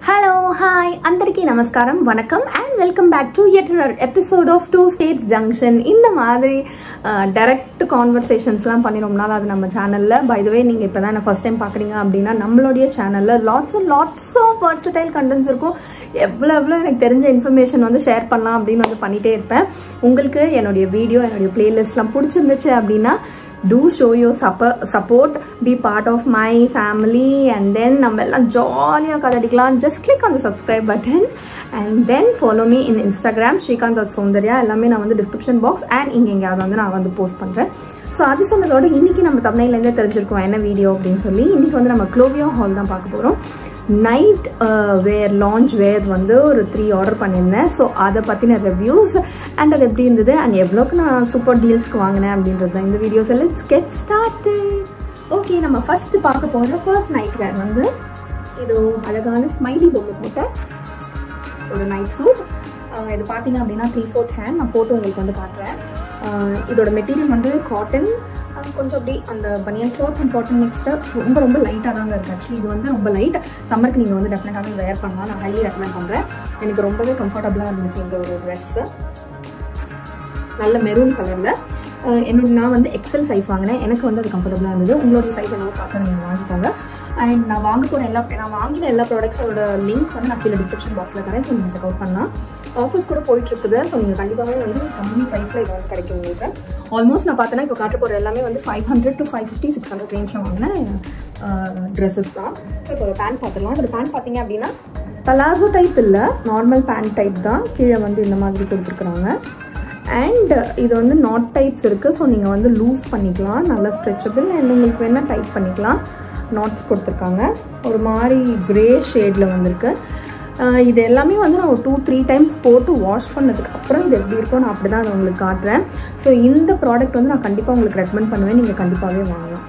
hello hi అందరికీ నమస్కారం వணக்கம் and welcome back to yet another episode of two states junction இந்த மாதிரி டைரக்ட் கான்வர்சேஷன்ஸ்லாம் பண்ணி ரொம்ப நாள் அது நம்ம சேனலில் பை த வே நீங்கள் இப்போ தான் ஃபர்ஸ்ட் டைம் பார்க்குறீங்க அப்படின்னா நம்மளுடைய சேனலில் lots and lots of versatile contents இருக்கும் எவ்வளோ எவ்வளோ எனக்கு தெரிஞ்ச இன்ஃபர்மேஷன் வந்து ஷேர் பண்ணலாம் அப்படின்னு வந்து பண்ணிகிட்டே இருப்பேன் உங்களுக்கு என்னுடைய வீடியோ என்னுடைய பிளேலிஸ்ட்லாம் பிடிச்சிருந்துச்சு அப்படின்னா to show your sup support be part of my family and then நம்ம எல்லாம் ஜாலியாக கதடிக்கலாம் ஜஸ்ட் கிளிக் அந்த subscribe button and then follow me in Instagram Srikanth Soundarya எல்லாமே நான் வந்து டிஸ்கிரிப்ஷன் பாக்ஸ் அண்ட் இங்கே எங்கேயாவது வந்து நான் வந்து போஸ்ட் பண்ணுறேன் ஸோ அது சொன்னதோட இன்னைக்கு நம்ம தமிழ்லேருந்தே தெரிஞ்சிருக்கோம் என்ன வீடியோ அப்படின்னு சொல்லி இன்னைக்கு வந்து நம்ம க்ளோவியோ ஹால் தான் பார்க்க போகிறோம் நைட் வேர் லான்ச் வேர் வந்து ஒரு த்ரீ ஆர்டர் பண்ணியிருந்தேன் ஸோ அதை பற்றின ரிவ்யூஸ் அண்ட் அது எப்படி இருந்தது அண்ட் எவ்வளோக்கு நான் சூப்பர் டீல்ஸ்க்கு வாங்கினேன் அப்படின்றது தான் இந்த வீடியோஸ் எல்லாம் கெட் ஸ்டார்ட் ஓகே நம்ம ஃபர்ஸ்ட் பார்க்க போகிற ஃபர்ஸ்ட் நைட் வேர் வந்து இது அழகான ஸ்மைலி பொம்மை போட்ட ஒரு நைட் சூட் இது பார்த்தீங்க அப்படின்னா த்ரீ ஃபோர்த் ஹேண்ட் நான் போட்டு உங்களுக்கு வந்து காட்டுறேன் இதோட மெட்டீரியல் வந்து காட்டன் கொஞ்சம் அப்படி அந்த பனியன் க்ளாத் அண்ட் காட்டன் மிக்ஸ்டாக ரொம்ப ரொம்ப லைட்டாக தாங்க இருக்குது ஆக்சுவலி இது வந்து ரொம்ப லைட் சம்மருக்கு நீங்கள் வந்து டெஃபினட்டாக வேர் பண்ணலாம் நான் ஹைலி ரெக்கமெண்ட் பண்ணுறேன் எனக்கு ரொம்பவே கம்ஃபர்டபுளாக இருந்துச்சு இந்த ஒரு ட்ரெஸ்ஸு நல்ல மெரூன் கலரில் என்னோட நான் வந்து எக்ஸல் சைஸ் வாங்கினேன் எனக்கு வந்து அது கம்ஃபர்டபுளாக இருந்தது உங்களுடைய சைஸ் என்னவோ பார்த்து நீங்கள் வாங்கிக்கோங்க அண்ட் நான் வாங்க போகிற எல்லா நான் வாங்கின எல்லா ப்ராடக்ட்ஸோட லிங்க் வந்து நான் கீழே டிஸ்கிரிப்ஷன் பாக்ஸில் தரேன் ஸோ நீங்கள் செக் அவுட் பண்ணலாம் ஆஃபர்ஸ் கூட போயிட்டு இருக்குது ஸோ நீங்கள் கண்டிப்பாகவே வந்து கம்மி ப்ரைஸில் இது வந்து கிடைக்கும் உங்களுக்கு ஆல்மோஸ்ட் நான் பார்த்தேன்னா இப்போ காட்ட போகிற எல்லாமே வந்து five hundred to five fifty six hundred ரேஞ்சில் வாங்கினேன் ட்ரெஸ்ஸஸ் தான் ஸோ இப்போ பேண்ட் பார்த்துடலாம் இந்த பேண்ட் பார்த்தீங்க அப்படின்னா பலாசோ டைப் இல்லை நார்மல் பேண்ட் டைப் தான் கீழே வந்து இந்த மாதிரி கொடுத்துருக்குறாங்க அண்ட் இது வந்து நாட் டைப்ஸ் இருக்குது ஸோ நீங்கள் வந்து லூஸ் பண்ணிக்கலாம் நல்லா ஸ்ட்ரெச்சபிள் அண்ட் உங்களுக்கு வேணால் டைப் பண்ணிக்கலாம் நாட்ஸ் கொடுத்துருக்காங்க ஒரு மாதிரி க்ரே ஷேடில் வந்திருக்கு இது எல்லாமே வந்து நான் ஒரு டூ த்ரீ டைம்ஸ் போட்டு வாஷ் பண்ணதுக்கு அப்புறம் இது எப்படி இருக்கோ நான் அப்படி தான் அதை உங்களுக்கு காட்டுறேன் ஸோ இந்த ப்ராடக்ட் வந்து நான் கண்டிப்பாக உங்களுக்கு ரெக்கமெண்ட் பண்ணுவேன் நீங்கள் கண்டிப்பாகவே வாங்கலாம்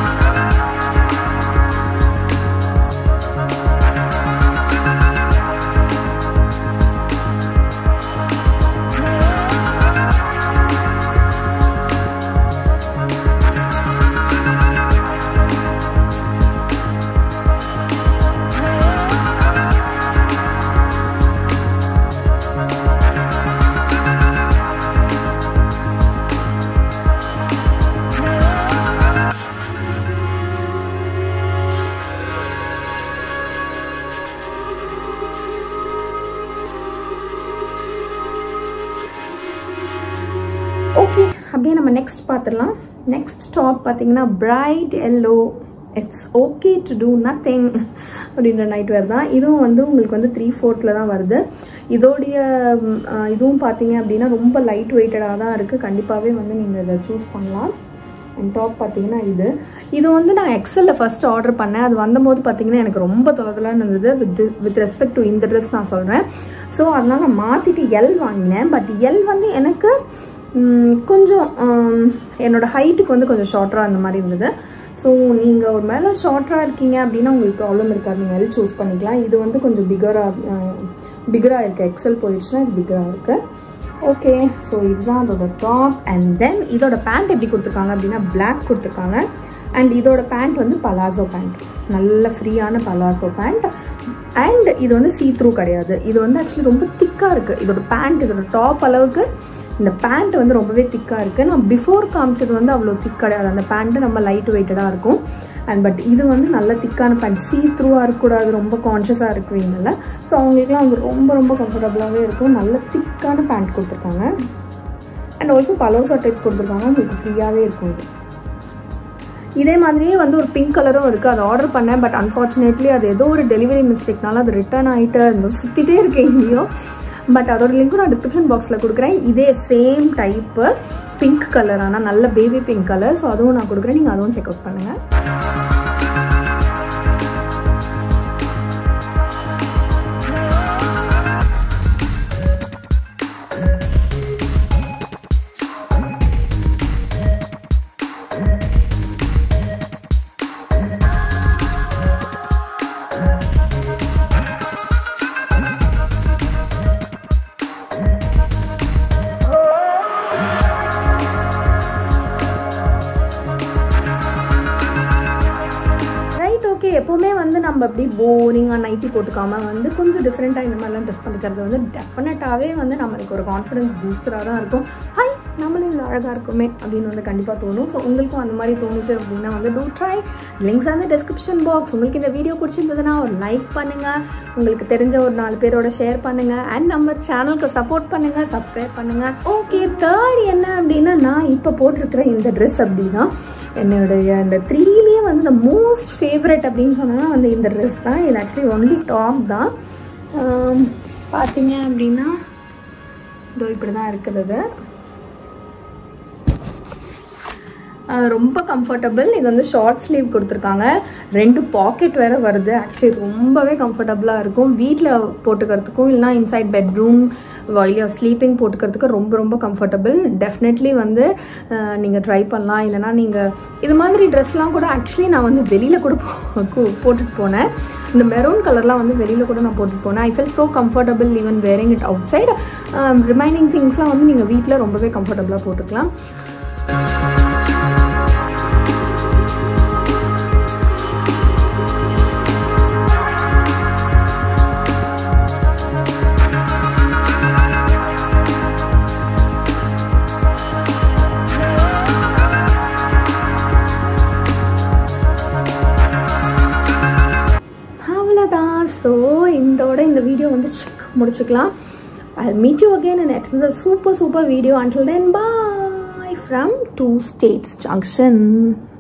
ஓகே அப்படியே நம்ம நெக்ஸ்ட் பார்த்துடலாம் நெக்ஸ்ட் டாப் பார்த்தீங்கன்னா bright yellow it's okay to do nothing அப்படின்ற நைட் வேர் தான் இதுவும் வந்து உங்களுக்கு வந்து த்ரீ ஃபோர்த்தில் தான் வருது இதோடைய இதுவும் பார்த்தீங்க அப்படின்னா ரொம்ப லைட் வெயிட்டடாக தான் இருக்குது கண்டிப்பாகவே வந்து நீங்கள் இதை சூஸ் பண்ணலாம் அண்ட் டாப் பார்த்தீங்கன்னா இது இது வந்து நான் எக்ஸலில் ஃபஸ்ட் ஆர்டர் பண்ணேன் அது வந்தபோது பார்த்தீங்கன்னா எனக்கு ரொம்ப தொலைதலாக இருந்தது வித் வித் ரெஸ்பெக்ட் டு இந்த ட்ரெஸ் நான் சொல்கிறேன் ஸோ அதனால் நான் மாற்றிட்டு எல் வாங்கினேன் பட் எல் வந்து எனக்கு கொஞ்சம் என்னோடய ஹைட்டுக்கு வந்து கொஞ்சம் ஷார்ட்டராக அந்த மாதிரி இருந்தது ஸோ நீங்கள் ஒரு மேலே ஷார்ட்டராக இருக்கீங்க அப்படின்னா உங்களுக்கு ப்ராப்ளம் இருக்காது நீங்கள் எல் சூஸ் பண்ணிக்கலாம் இது வந்து கொஞ்சம் பிகராக பிகராக இருக்குது எக்ஸல் போயிடுச்சுன்னா இது பிகராக இருக்குது ஓகே ஸோ இதுதான் அதோட டாப் அண்ட் தென் இதோட பேண்ட் எப்படி கொடுத்துருக்காங்க அப்படின்னா பிளாக் கொடுத்துருக்காங்க அண்ட் இதோட பேண்ட் வந்து பலாசோ பேண்ட் நல்ல ஃப்ரீயான பலாசோ பேண்ட் அண்ட் இது வந்து சீ த்ரூ கிடையாது இது வந்து ஆக்சுவலி ரொம்ப திக்காக இருக்குது இதோட பேண்ட் இதோட டாப் அளவுக்கு இந்த பேண்ட் வந்து ரொம்பவே திக்காக இருக்குது நான் பிஃபோர் காமிச்சது வந்து அவ்வளோ திக் கிடையாது அந்த பேண்ட்டு ரொம்ப லைட் வெயிட்டடாக இருக்கும் அண்ட் பட் இது வந்து நல்ல திக்கான பேண்ட் சீ த்ரூவாக இருக்கக்கூடாது ரொம்ப கான்ஷியஸாக இருக்குவீங்கல்ல ஸோ அவங்களுக்குலாம் வந்து ரொம்ப ரொம்ப கம்ஃபர்டபுளாகவே இருக்கும் நல்ல திக்கான பேண்ட் கொடுத்துருக்காங்க அண்ட் ஆல்சோ பலோசா டைப் கொடுத்துருக்காங்க உங்களுக்கு ஃப்ரீயாகவே இருக்கும் இது இதே மாதிரியே வந்து ஒரு பிங்க் கலரும் இருக்குது அதை ஆர்டர் பண்ணேன் பட் அன்ஃபார்ச்சுனேட்லி அது ஏதோ ஒரு டெலிவரி மிஸ்டேக்னால அது ரிட்டர்ன் ஆகிட்டு அந்த சுற்றிட்டே இருக்கேன் எங்கேயோ பட் அதோட லிங்க்கும் நான் டிஸ்கிரிப்ஷன் பாக்ஸில் கொடுக்குறேன் இதே சேம் டைப்பு பிங்க் கலர் ஆனால் நல்ல பேபி பிங்க் கலர் ஸோ அதுவும் நான் கொடுக்குறேன் நீங்கள் அதுவும் செக் அவுட் பண்ணுங்கள் நம்ம அப்படி போரிங்காக நைட்டி போட்டுக்காம வந்து கொஞ்சம் டிஃப்ரெண்ட்டாக இந்த மாதிரிலாம் ட்ரெஸ் பண்ணிக்கிறது வந்து டெஃபினட்டாகவே வந்து நம்மளுக்கு ஒரு கான்ஃபிடன்ஸ் பூஸ்டராக தான் இருக்கும் ஹாய் நம்மளும் இவ்வளோ அழகாக இருக்குமே அப்படின்னு வந்து கண்டிப்பாக தோணும் ஸோ உங்களுக்கும் அந்த மாதிரி தோணுச்சு அப்படின்னா வந்து டூ ட்ரை லிங்க்ஸ் அந்த டிஸ்கிரிப்ஷன் பாக்ஸ் உங்களுக்கு இந்த வீடியோ பிடிச்சிருந்ததுன்னா ஒரு லைக் பண்ணுங்கள் உங்களுக்கு தெரிஞ்ச ஒரு நாலு பேரோட ஷேர் பண்ணுங்கள் அண்ட் நம்ம சேனலுக்கு சப்போர்ட் பண்ணுங்கள் சப்ஸ்கிரைப் பண்ணுங்கள் ஓகே தேர்ட் என்ன அப்படின்னா நான் இப்போ போட்டிருக்கிற இந்த ட்ரெஸ் அப்படின்னா என்னுடைய இந்த த்ரீலேயே வந்து இந்த மோஸ்ட் ஃபேவரட் அப்படின்னு சொன்னால் வந்து இந்த ட்ரெஸ் தான் இது ஆக்சுவலி ஒன்லி டாப் தான் ஆம், பார்த்தீங்க அப்படின்னா இதோ இப்படி தான் இருக்கிறது ஆஹ் ரொம்ப கம்ஃபர்டபுள் இது வந்து ஷார்ட் ஸ்லீவ் கொடுத்துருக்காங்க ரெண்டு பாக்கெட் வேற வருது ஆக்சுவலி ரொம்பவே கம்ஃபர்டபுளாக இருக்கும் வீட்டில் போட்டுக்கிறதுக்கும் இல்லைனா இன்சைட் பெட்ரூம் இல்லை ஸ்லீப்பிங் போட்டுக்கிறதுக்கு ரொம்ப ரொம்ப கம்ஃபர்டபுள் டெஃபினெட்லி வந்து நீங்கள் ட்ரை பண்ணலாம் இல்லைனா நீங்கள் இது மாதிரி ட்ரெஸ்லாம் கூட ஆக்சுவலி நான் வந்து வெளியில் கூட போ- கு- போட்டுட்டு போனேன் இந்த மெரூன் கலர்லாம் வந்து வெளியில் கூட நான் போட்டுட்டு போனேன் I fell so comfortable even wearing it outside remaining திங்ஸ்லாம் வந்து நீங்கள் வீட்டில் ரொம்பவே கம்ஃபர்டபுளாக போட்டுக்கலாம் அவ்வளோதான் ஸோ இதோட இந்த வீடியோ வந்து சிக் முடிச்சுக்கலாம் I meet you again in another super super video until then bye from two states junction